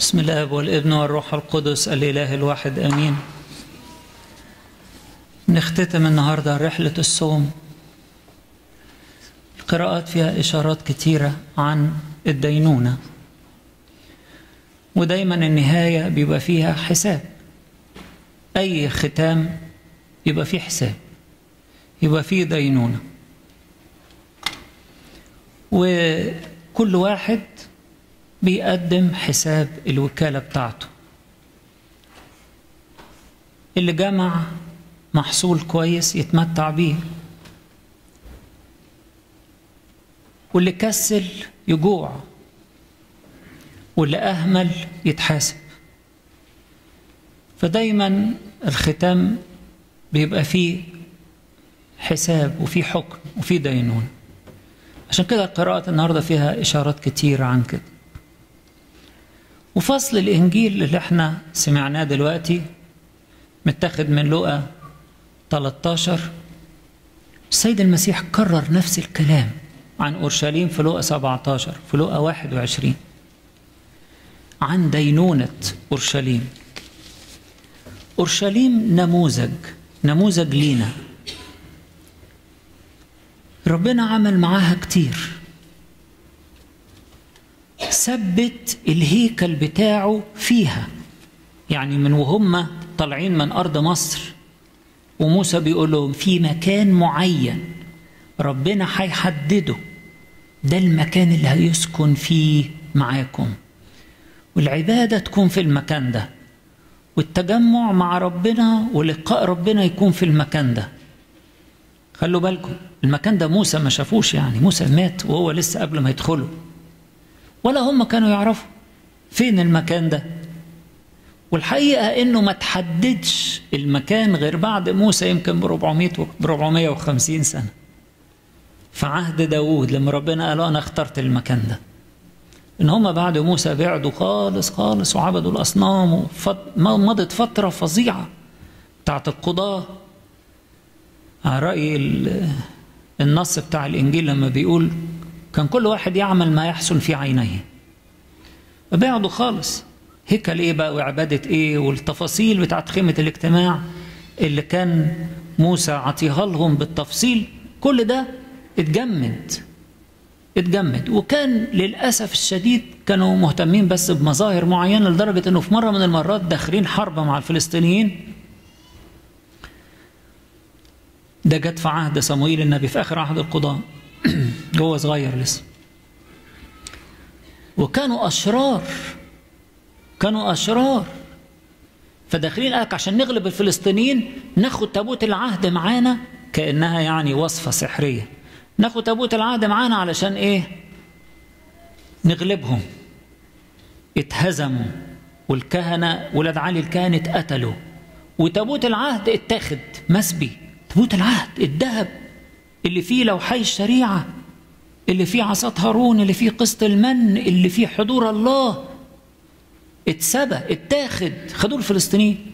بسم الله والابن والروح القدس الإله الواحد آمين نختتم النهاردة رحلة الصوم القراءات فيها إشارات كتيرة عن الدينونة ودايما النهاية بيبقى فيها حساب أي ختام يبقى فيه حساب يبقى فيه دينونة وكل واحد بيقدم حساب الوكالة بتاعته اللي جمع محصول كويس يتمتع بيه واللي كسل يجوع واللي أهمل يتحاسب فدايما الختام بيبقى فيه حساب وفيه حكم وفيه دينون عشان كده قراءة النهاردة فيها إشارات كتير عن كده وفصل الإنجيل اللي احنا سمعناه دلوقتي متاخد من لقا 13 السيد المسيح كرر نفس الكلام عن أورشليم في لقا 17 في لقا 21 عن دينونة أورشليم أورشليم نموذج نموذج لينا ربنا عمل معاها كتير ثبت الهيكل بتاعه فيها يعني من وهم طالعين من أرض مصر وموسى بيقول لهم في مكان معين ربنا هيحدده ده المكان اللي هيسكن فيه معاكم والعبادة تكون في المكان ده والتجمع مع ربنا ولقاء ربنا يكون في المكان ده خلوا بالكم المكان ده موسى ما شافوش يعني موسى مات وهو لسه قبل ما يدخله ولا هم كانوا يعرفوا فين المكان ده والحقيقة انه ما تحددش المكان غير بعد موسى يمكن ب 400 ب 450 سنة في عهد داوود لما ربنا قال انا اخترت المكان ده ان هم بعد موسى بعدوا خالص خالص وعبدوا الاصنام وفت... مضت فترة فظيعة بتاعت القضاة على رأي النص بتاع الانجيل لما بيقول كان كل واحد يعمل ما يحسن في عينيه بعدوا خالص هيكل ايه بقى وعبادة ايه والتفاصيل بتاعت خيمة الاجتماع اللي كان موسى عطيها لهم بالتفصيل كل ده اتجمد اتجمد وكان للأسف الشديد كانوا مهتمين بس بمظاهر معينة لدرجة انه في مرة من المرات داخلين حرب مع الفلسطينيين ده جت في عهد صموئيل النبي في آخر عهد القضاء هو صغير لسه وكانوا أشرار كانوا أشرار فداخلين قالك عشان نغلب الفلسطينيين ناخد تابوت العهد معانا كأنها يعني وصفة سحرية ناخد تابوت العهد معانا علشان ايه نغلبهم اتهزموا والكهنة ولاد علي الكهنة اتقتلوا وتابوت العهد اتاخد مسبي تابوت العهد الذهب اللي فيه لوحي الشريعة اللي فيه عصا هارون اللي فيه قسط المن اللي فيه حضور الله اتسبى اتاخد خدوه الفلسطينيين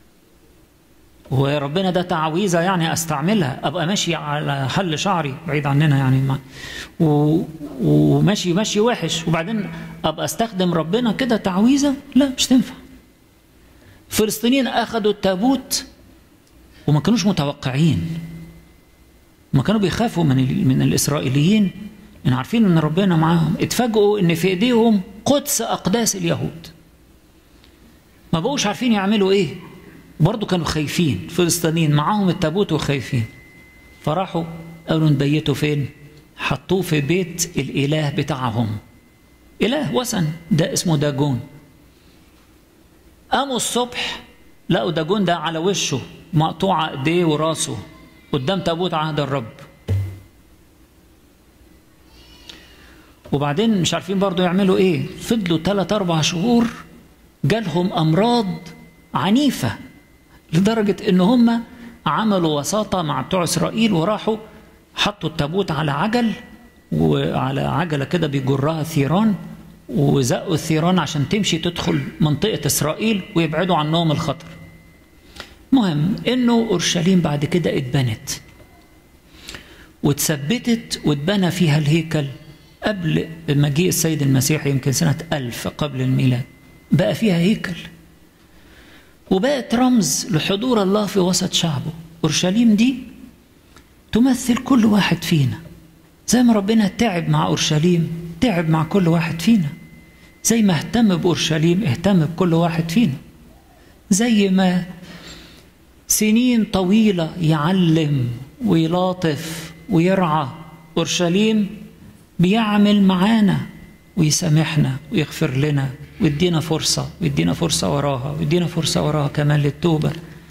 وربنا ده تعويذة يعني استعملها ابقى ماشي على حل شعري بعيد عننا يعني ما و... وماشي ماشي وحش وبعدين ابقى استخدم ربنا كده تعويذة لا مش تنفع الفلسطينيين اخذوا التابوت وما كانوش متوقعين ما كانوا بيخافوا من من الاسرائيليين ان عارفين ان ربنا معاهم اتفاجئوا ان في ايديهم قدس اقداس اليهود ما بقوش عارفين يعملوا ايه برضه كانوا خايفين فلسطينيين معاهم التابوت وخايفين فراحوا قالوا نبيتوا فين حطوه في بيت الاله بتاعهم اله وثن ده اسمه داجون قاموا الصبح لقوا داجون ده على وشه مقطوع ايديه وراسه قدام تابوت عهد الرب وبعدين مش عارفين برضو يعملوا ايه فضلوا ثلاث اربع شهور جالهم امراض عنيفة لدرجة ان هم عملوا وساطة مع بتوع اسرائيل وراحوا حطوا التابوت على عجل وعلى عجلة كده بيجرها ثيران وزقوا الثيران عشان تمشي تدخل منطقة اسرائيل ويبعدوا عنهم الخطر مهم انه اورشليم بعد كده اتبنت واتثبتت واتبنى فيها الهيكل قبل مجيء السيد المسيح يمكن سنة ألف قبل الميلاد بقى فيها هيكل وبقت رمز لحضور الله في وسط شعبه أورشليم دي تمثل كل واحد فينا زي ما ربنا تعب مع أورشليم تعب مع كل واحد فينا زي ما اهتم بأورشليم اهتم بكل واحد فينا زي ما سنين طويلة يعلم ويلاطف ويرعى أورشليم بيعمل معانا ويسامحنا ويغفر لنا ويدينا فرصة ويدينا فرصة وراها ويدينا فرصة وراها كمان للتوبة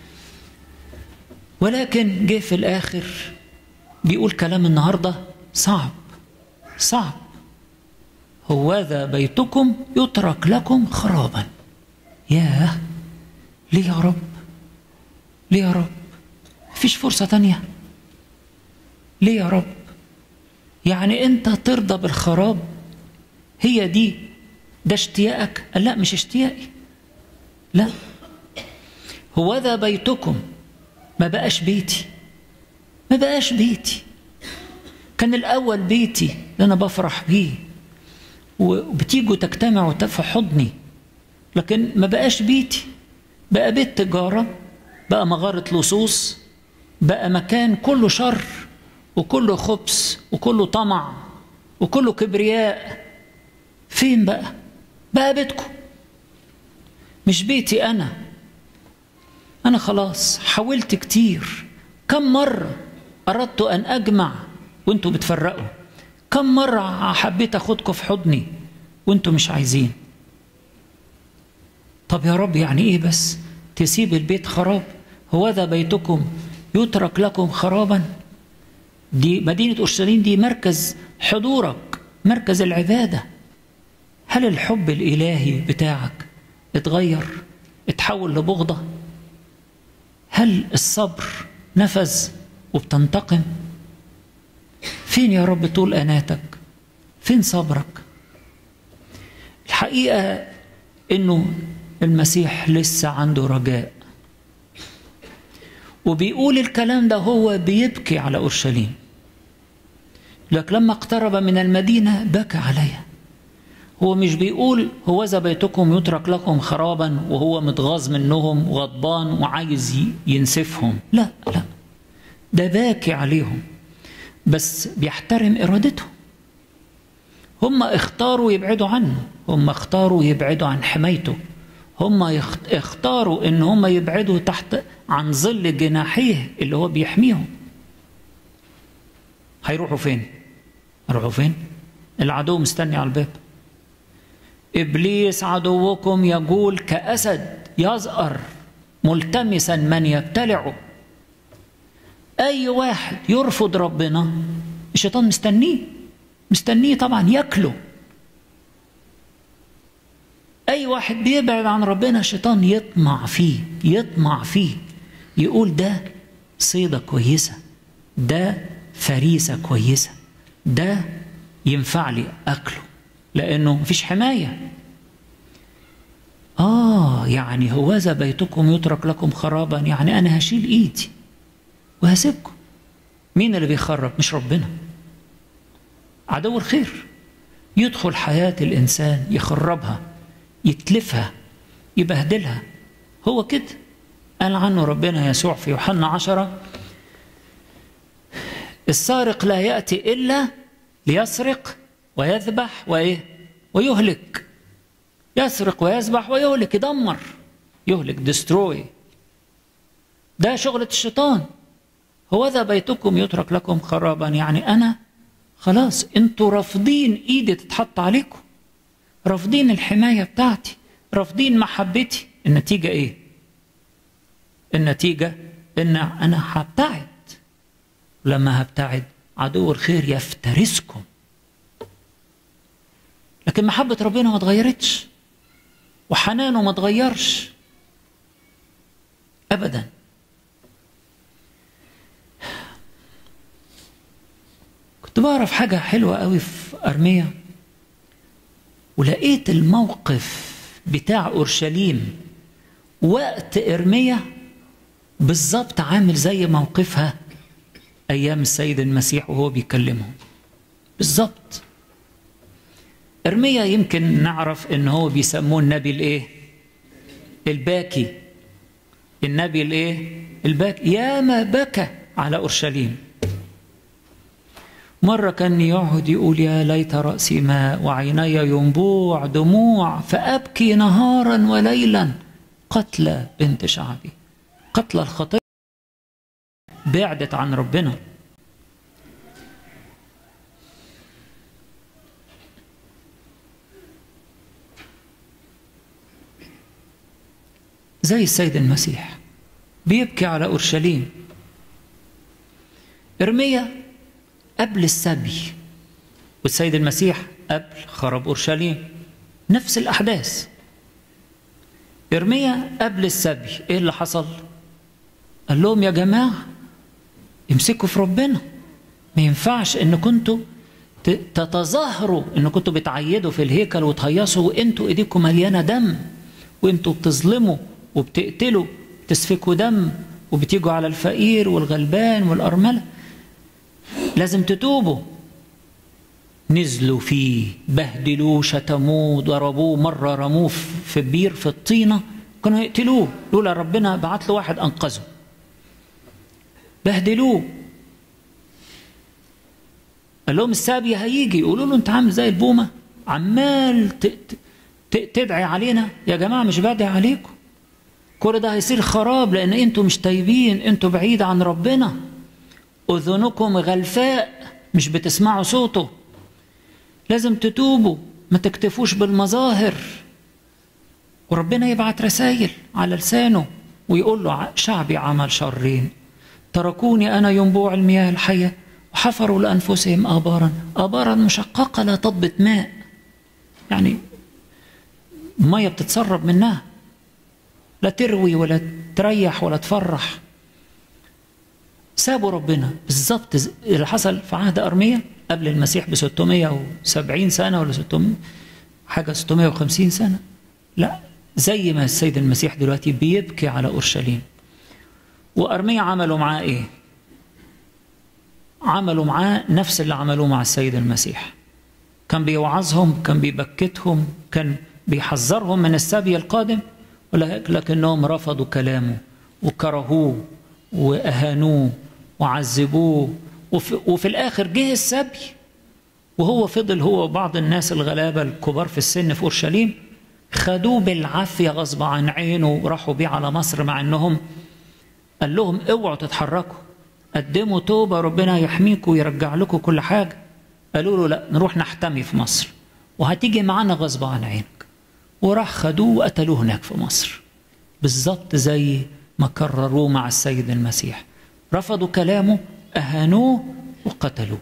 ولكن جه في الآخر بيقول كلام النهاردة صعب صعب هوذا بيتكم يترك لكم خرابا ياه ليه يا رب ليه يا رب مفيش فرصة تانية ليه يا رب يعني انت ترضى بالخراب هي دي ده اشتياقك قال لا مش اشتياقي لا هوذا بيتكم ما بقاش بيتي ما بقاش بيتي كان الأول بيتي اللي أنا بفرح بيه وبتيجوا تجتمعوا في حضني لكن ما بقاش بيتي بقى بيت تجارة بقى مغارة لصوص بقى مكان كله شر وكله خبث وكله طمع وكله كبرياء فين بقى بقى بيتكم مش بيتي أنا أنا خلاص حاولت كتير كم مرة أردت أن أجمع وأنتوا بتفرقوا كم مرة حبيت أخدكم في حضني وأنتوا مش عايزين طب يا رب يعني إيه بس تسيب البيت خراب هوذا بيتكم يترك لكم خرابا دي مدينة أورشليم دي مركز حضورك مركز العبادة هل الحب الإلهي بتاعك اتغير اتحول لبغضة هل الصبر نفذ وبتنتقم فين يا رب طول أناتك فين صبرك الحقيقة إنه المسيح لسه عنده رجاء وبيقول الكلام ده هو بيبكي على أورشليم لك لما اقترب من المدينة بكى عليها هو مش بيقول هوذا بيتكم يترك لكم خرابا وهو متغاظ منهم وغضبان وعايز ينسفهم لا لا ده باكي عليهم بس بيحترم ارادتهم هم اختاروا يبعدوا عنه هم اختاروا يبعدوا عن حمايته هم اختاروا ان هم يبعدوا تحت عن ظل جناحيه اللي هو بيحميهم هيروحوا فين هيروحوا فين العدو مستني على الباب ابليس عدوكم يقول كاسد يزأر ملتمسا من يبتلعه اي واحد يرفض ربنا الشيطان مستنيه مستنيه طبعا ياكله اي واحد بيبعد عن ربنا الشيطان يطمع فيه يطمع فيه يقول ده صيدة كويسة ده فريسة كويسة ده ينفع لي أكله لأنه مفيش حماية آه يعني هوذا بيتكم يترك لكم خرابا يعني أنا هشيل إيدي وهسيبكم مين اللي بيخرب مش ربنا عدو الخير يدخل حياة الإنسان يخربها يتلفها يبهدلها هو كده قال عنه ربنا يسوع في يوحنا عشرة السارق لا يأتي إلا ليسرق ويذبح وإيه ويهلك يسرق ويذبح ويهلك يدمر يهلك دستروي ده شغلة الشيطان هوذا بيتكم يترك لكم خرابا يعني أنا خلاص انتوا رافضين ايدي تتحط عليكم رافضين الحماية بتاعتي رافضين محبتي النتيجة ايه النتيجة ان انا هبتعد لما هبتعد عدو الخير يفترسكم لكن محبة ربنا ما اتغيرتش وحنانه ما اتغيرش ابدا كنت بعرف حاجة حلوة قوي في أرميا ولقيت الموقف بتاع أورشليم وقت إرميا بالظبط عامل زي موقفها أيام السيد المسيح وهو بيكلمهم بالظبط ارميا يمكن نعرف ان هو بيسموه النبي الايه الباكي النبي الايه الباكي يا ما بكى على اورشليم مرة كان يقعد يقول يا ليت رأسي ماء وعيني ينبوع دموع فأبكي نهارا وليلا قتلى بنت شعبي قتلى الخطية بعدت عن ربنا زي السيد المسيح بيبكي على أورشليم إرميا قبل السبي والسيد المسيح قبل خراب أورشليم نفس الأحداث إرميا قبل السبي إيه اللي حصل؟ قال لهم يا جماعة امسكوا في ربنا ما ينفعش إن كنتوا تتظاهروا إن كنتوا بتعيدوا في الهيكل وتهيصوا وإنتوا إيديكم مليانة دم وإنتوا بتظلموا وبتقتلوا تسفكوا دم وبتيجوا على الفقير والغلبان والأرملة لازم تتوبوا نزلوا فيه بهدلوه شتموه ضربوه مرة رموه في بير في الطينة كانوا يقتلوه لولا ربنا بعت له واحد أنقذه بهدلوه قال لهم السابية هيجي يقولوا له أنت عامل زي البومة عمال تدعي علينا يا جماعة مش بدعي عليكم كل ده هيصير خراب لأن أنتوا مش طيبين أنتوا بعيد عن ربنا أذنكم غلفاء مش بتسمعوا صوته لازم تتوبوا ما تكتفوش بالمظاهر وربنا يبعت رسائل على لسانه ويقول له شعبي عمل شرين تركوني أنا ينبوع المياه الحية وحفروا لأنفسهم آبارا آبارا مشققة لا تضبط ماء يعني مية بتتسرب منها لا تروي ولا تريح ولا تفرح سابوا ربنا بالظبط اللي حصل في عهد أرميا قبل المسيح ب 670 سنة ولا 600 حاجة 650 سنة لا زي ما السيد المسيح دلوقتي بيبكي على أورشليم وأرميا عملوا معاه إيه؟ عملوا معاه نفس اللي عملوه مع السيد المسيح كان بيوعظهم كان بيبكتهم كان بيحذرهم من السبي القادم لكنهم رفضوا كلامه وكرهوه وأهانوه وعذبوه وفي, وفي الآخر جه السبي وهو فضل هو وبعض الناس الغلابة الكبار في السن في أورشليم خدوه بالعافية غصب عن عينه وراحوا بيه على مصر مع أنهم قال لهم اوعوا تتحركوا قدموا توبة ربنا يحميكم ويرجع لكم كل حاجة قالوا له لا نروح نحتمي في مصر وهتيجي معانا غصب عن عينك وراح خدوه وقتلوه هناك في مصر بالظبط زي ما كرروه مع السيد المسيح رفضوا كلامه أهانوه وقتلوه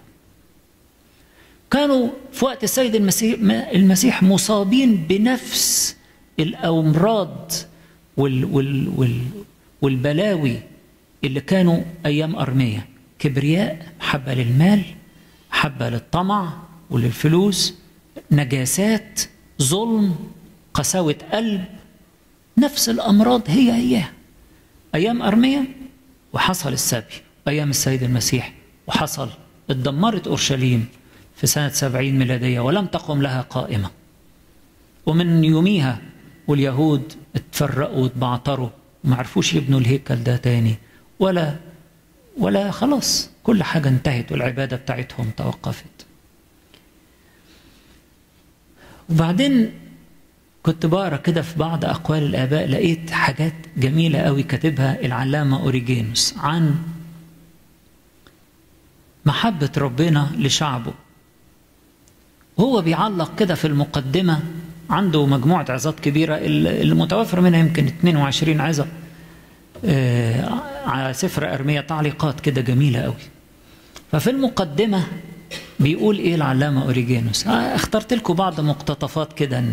كانوا في وقت السيد المسيح, المسيح مصابين بنفس الأمراض وال وال وال والبلاوي اللي كانوا أيام أرمية كبرياء محبة للمال محبة للطمع وللفلوس نجاسات ظلم قساوة قلب نفس الأمراض هي هي أيام أرمية وحصل السبي أيام السيد المسيح وحصل اتدمرت أورشليم في سنة سبعين ميلادية ولم تقم لها قائمة ومن يوميها واليهود اتفرقوا واتبعتروا وما عرفوش يبنوا الهيكل ده تاني ولا ولا خلاص كل حاجة انتهت والعبادة بتاعتهم توقفت وبعدين كنت بقرا كده في بعض اقوال الاباء لقيت حاجات جميله قوي كاتبها العلامه اوريجينوس عن محبه ربنا لشعبه هو بيعلق كده في المقدمه عنده مجموعه عظات كبيره اللي متوفر منها يمكن 22 عظه على سفر ارميه تعليقات كده جميله قوي ففي المقدمه بيقول ايه العلامه اوريجينوس اخترت لكم بعض مقتطفات كده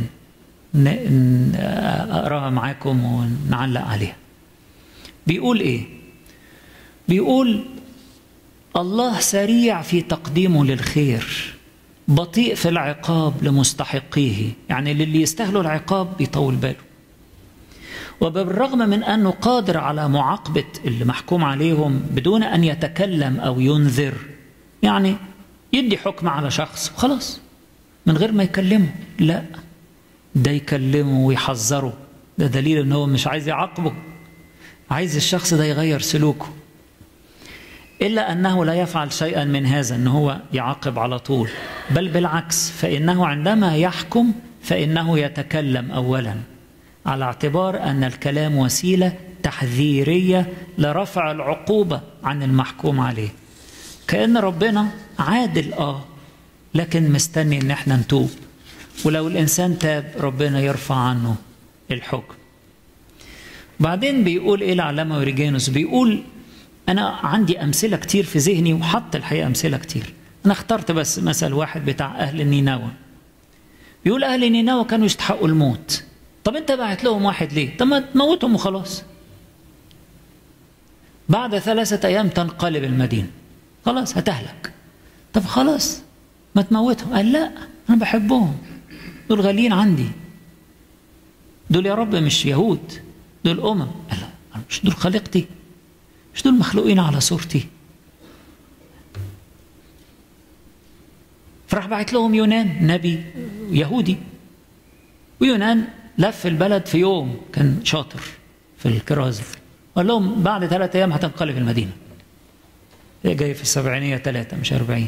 اقراها معاكم ونعلق عليها بيقول ايه بيقول الله سريع في تقديمه للخير بطيء في العقاب لمستحقيه يعني للي يستاهلوا العقاب بيطول باله وبالرغم من انه قادر على معاقبه اللي محكوم عليهم بدون ان يتكلم او ينذر يعني يدي حكم على شخص وخلاص من غير ما يكلمه لا ده يكلمه ويحذره ده دليل ان هو مش عايز يعاقبه عايز الشخص ده يغير سلوكه إلا أنه لا يفعل شيئا من هذا أنه هو يعاقب على طول بل بالعكس فإنه عندما يحكم فإنه يتكلم أولا على اعتبار أن الكلام وسيلة تحذيرية لرفع العقوبة عن المحكوم عليه كأن ربنا عادل آه لكن مستني أن احنا نتوب ولو الإنسان تاب ربنا يرفع عنه الحكم بعدين بيقول إيه العلامة أوريجينوس بيقول أنا عندي أمثلة كتير في ذهني وحط الحقيقة أمثلة كتير أنا اخترت بس مثل واحد بتاع أهل نينوى بيقول أهل نينوى كانوا يستحقوا الموت طب أنت بعت لهم واحد ليه؟ طب ما تموتهم وخلاص بعد ثلاثة أيام تنقلب المدينة خلاص هتهلك طب خلاص ما تموتهم قال لا أنا بحبهم دول غاليين عندي دول يا رب مش يهود دول أمم قال لا مش دول خليقتي مش دول مخلوقين على صورتي فراح بعت لهم يونان نبي يهودي ويونان لف البلد في يوم كان شاطر في الكرازة قال لهم بعد ثلاثة أيام هتنقلب المدينة هي جاي في السبعينية ثلاثة مش أربعين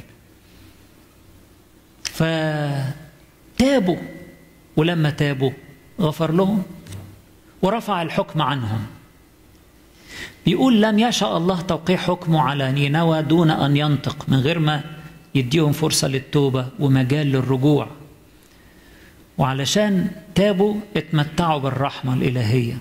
فتابوا ولما تابوا غفر لهم ورفع الحكم عنهم بيقول لم يشاء الله توقيع حكمه على نينوى دون أن ينطق من غير ما يديهم فرصة للتوبة ومجال للرجوع وعلشان تابوا اتمتعوا بالرحمة الإلهية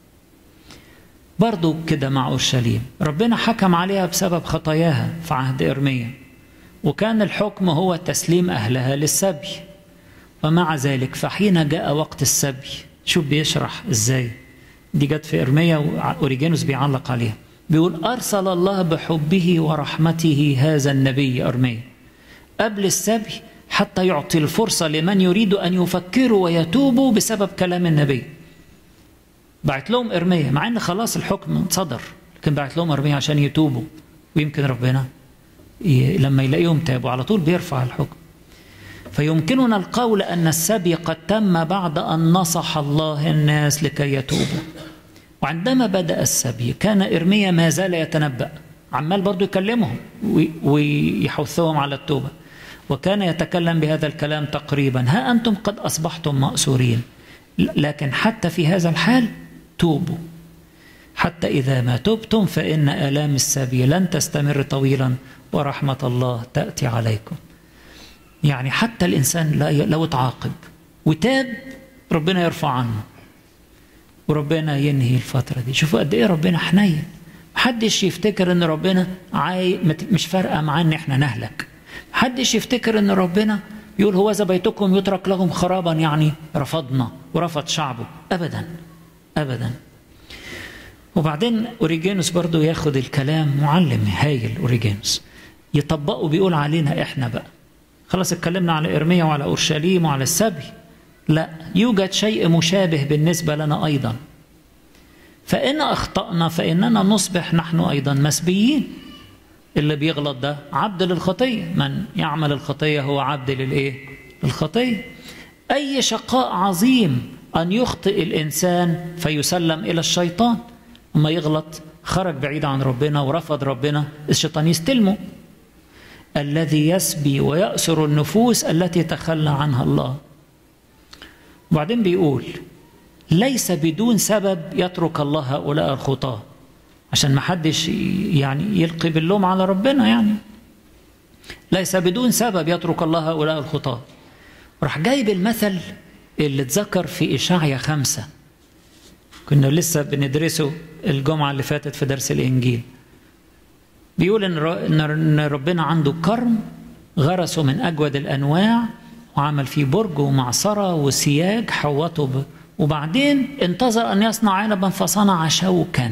برضو كده مع أورشليم ربنا حكم عليها بسبب خطاياها في عهد إرميا وكان الحكم هو تسليم أهلها للسبي ومع ذلك فحين جاء وقت السبي شوف بيشرح إزاي دي جت في إرميا وأوريجينوس بيعلق عليها بيقول أرسل الله بحبه ورحمته هذا النبي أرميا قبل السبي حتى يعطي الفرصة لمن يريد أن يفكروا ويتوبوا بسبب كلام النبي بعت لهم إرميا مع أن خلاص الحكم صدر لكن بعت لهم إرميا عشان يتوبوا ويمكن ربنا لما يلاقيهم تابوا على طول بيرفع الحكم فيمكننا القول أن السبي قد تم بعد أن نصح الله الناس لكي يتوبوا وعندما بدأ السبي كان إرميا ما زال يتنبأ عمال برضو يكلمهم ويحثهم على التوبة وكان يتكلم بهذا الكلام تقريبا ها أنتم قد أصبحتم مأسورين لكن حتى في هذا الحال توبوا حتى إذا ما تبتم فإن آلام السبي لن تستمر طويلا ورحمة الله تأتي عليكم يعني حتى الإنسان لو اتعاقب وتاب ربنا يرفع عنه وربنا ينهي الفترة دي شوفوا قد إيه ربنا حنين محدش يفتكر إن ربنا عاي مش فارقة معاه إن إحنا نهلك محدش يفتكر إن ربنا يقول هو إذا بيتكم يترك لهم خرابا يعني رفضنا ورفض شعبه أبدا أبدا وبعدين أوريجينوس برضو ياخد الكلام معلم هايل أوريجينوس يطبقه بيقول علينا إحنا بقى خلاص اتكلمنا على إرميا وعلى أورشليم وعلى السبي لا يوجد شيء مشابه بالنسبة لنا أيضا فإن أخطأنا فإننا نصبح نحن أيضا مسبيين اللي بيغلط ده عبد للخطية من يعمل الخطية هو عبد للإيه الخطية أي شقاء عظيم أن يخطئ الإنسان فيسلم إلى الشيطان وما يغلط خرج بعيد عن ربنا ورفض ربنا الشيطان يستلمه الذي يسبي ويأسر النفوس التي تخلى عنها الله وبعدين بيقول ليس بدون سبب يترك الله هؤلاء الخطاة عشان ما حدش يعني يلقي باللوم على ربنا يعني ليس بدون سبب يترك الله هؤلاء الخطاة راح جايب المثل اللي اتذكر في إشاعية خمسة كنا لسه بندرسه الجمعة اللي فاتت في درس الإنجيل بيقول إن ربنا عنده كرم غرسه من أجود الأنواع وعمل فيه برج ومعصرة وسياج حوطه ب... وبعدين انتظر أن يصنع عنبا فصنع شوكا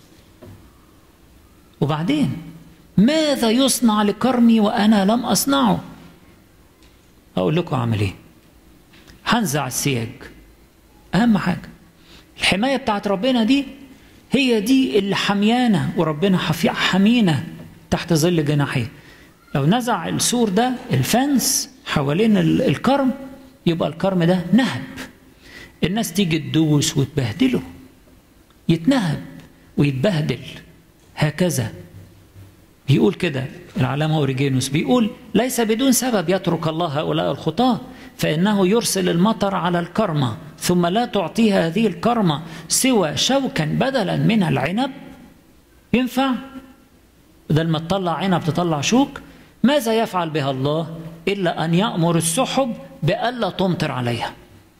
وبعدين ماذا يصنع لكرمي وأنا لم أصنعه أقول لكم أعمل إيه هنزع السياج أهم حاجة الحماية بتاعت ربنا دي هي دي اللي حميانا وربنا حمينا تحت ظل جناحيه لو نزع السور ده الفنس حوالين الكرم يبقى الكرم ده نهب الناس تيجي تدوس وتبهدله يتنهب ويتبهدل هكذا بيقول كده العلامة أوريجينوس بيقول ليس بدون سبب يترك الله هؤلاء الخطاة فإنه يرسل المطر على الكرمة ثم لا تعطيها هذه الكرمة سوى شوكا بدلا من العنب ينفع بدل ما تطلع عنب تطلع شوك ماذا يفعل بها الله إلا أن يأمر السحب بألا تمطر عليها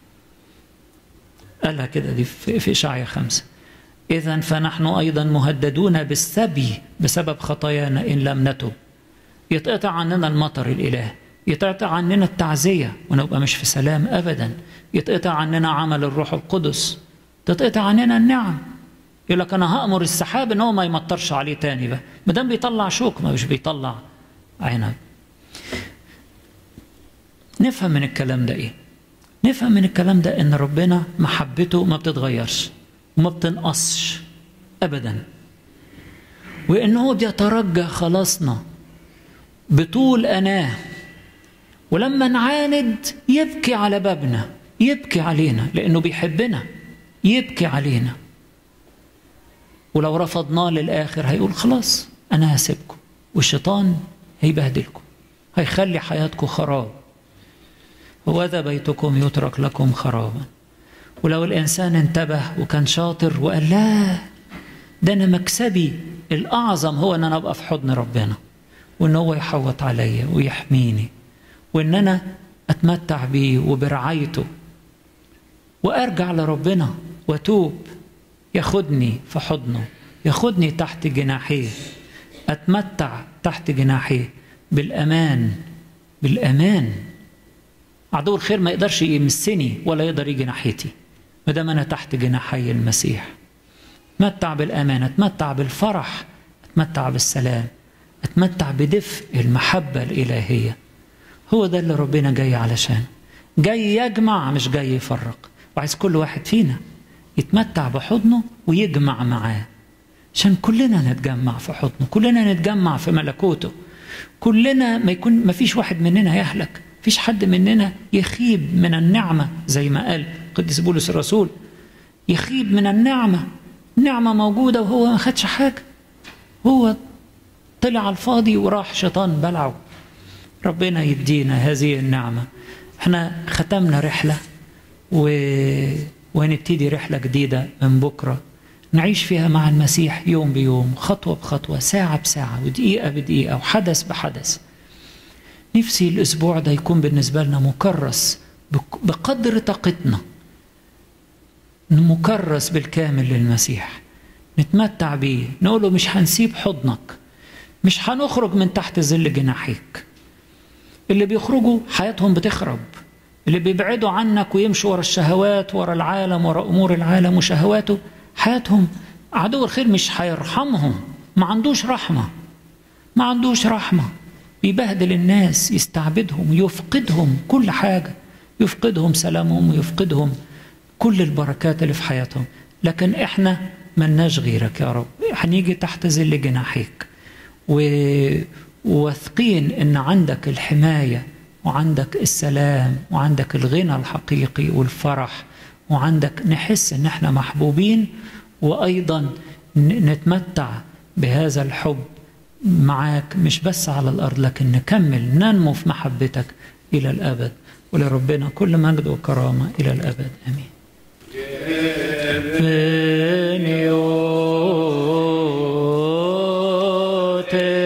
قالها كده دي في إشعيا خمسة إذا فنحن أيضا مهددون بالسبي بسبب خطايانا إن لم نتب يتقطع عننا المطر الإله يتقطع عننا التعزية ونبقى مش في سلام أبدا يتقطع عننا عمل الروح القدس تتقطع عننا النعم يقول لك أنا هأمر السحاب إن هو ما يمطرش عليه تاني بقى ما دام بيطلع شوك ما مش بيطلع عنب نفهم من الكلام ده إيه نفهم من الكلام ده إن ربنا محبته ما بتتغيرش وما بتنقصش ابدا وان هو بيترجى خلاصنا بطول اناه ولما نعاند يبكي على بابنا يبكي علينا لانه بيحبنا يبكي علينا ولو رفضناه للاخر هيقول خلاص انا هسيبكم والشيطان هيبهدلكم هيخلي حياتكم خراب وذا بيتكم يترك لكم خرابا ولو الإنسان انتبه وكان شاطر وقال لا ده أنا مكسبي الأعظم هو أن أنا أبقى في حضن ربنا وأن هو يحوط عليا ويحميني وأن أنا أتمتع بيه وبرعايته وأرجع لربنا وأتوب ياخدني في حضنه ياخدني تحت جناحيه أتمتع تحت جناحيه بالأمان بالأمان عدو الخير ما يقدرش يمسني ولا يقدر يجي ناحيتي ما دام انا تحت جناحي المسيح اتمتع بالامان اتمتع بالفرح اتمتع بالسلام اتمتع بدفء المحبه الالهيه هو ده اللي ربنا جاي علشان جاي يجمع مش جاي يفرق وعايز كل واحد فينا يتمتع بحضنه ويجمع معاه عشان كلنا نتجمع في حضنه كلنا نتجمع في ملكوته كلنا ما يكون ما فيش واحد مننا يهلك فيش حد مننا يخيب من النعمة زي ما قال قديس بولس الرسول يخيب من النعمة النعمة موجودة وهو ما خدش حاجة هو طلع على الفاضي وراح شيطان بلعه ربنا يدينا هذه النعمة احنا ختمنا رحلة و... وهنبتدي رحلة جديدة من بكرة نعيش فيها مع المسيح يوم بيوم خطوة بخطوة ساعة بساعة ودقيقة بدقيقة وحدث بحدث نفسي الأسبوع ده يكون بالنسبة لنا مكرس بقدر طاقتنا مكرس بالكامل للمسيح نتمتع بيه نقول له مش هنسيب حضنك مش هنخرج من تحت ظل جناحيك اللي بيخرجوا حياتهم بتخرب اللي بيبعدوا عنك ويمشوا ورا الشهوات ورا العالم ورا أمور العالم وشهواته حياتهم عدو الخير مش هيرحمهم ما عندوش رحمة ما عندوش رحمة بيبهدل الناس يستعبدهم يفقدهم كل حاجة يفقدهم سلامهم ويفقدهم كل البركات اللي في حياتهم لكن احنا ملناش غيرك يا رب هنيجي تحت ظل جناحيك وواثقين ان عندك الحماية وعندك السلام وعندك الغنى الحقيقي والفرح وعندك نحس ان احنا محبوبين وايضا نتمتع بهذا الحب معاك مش بس على الأرض لكن نكمل ننمو في محبتك إلى الأبد ولربنا كل مجد وكرامة إلى الأبد آمين Beniote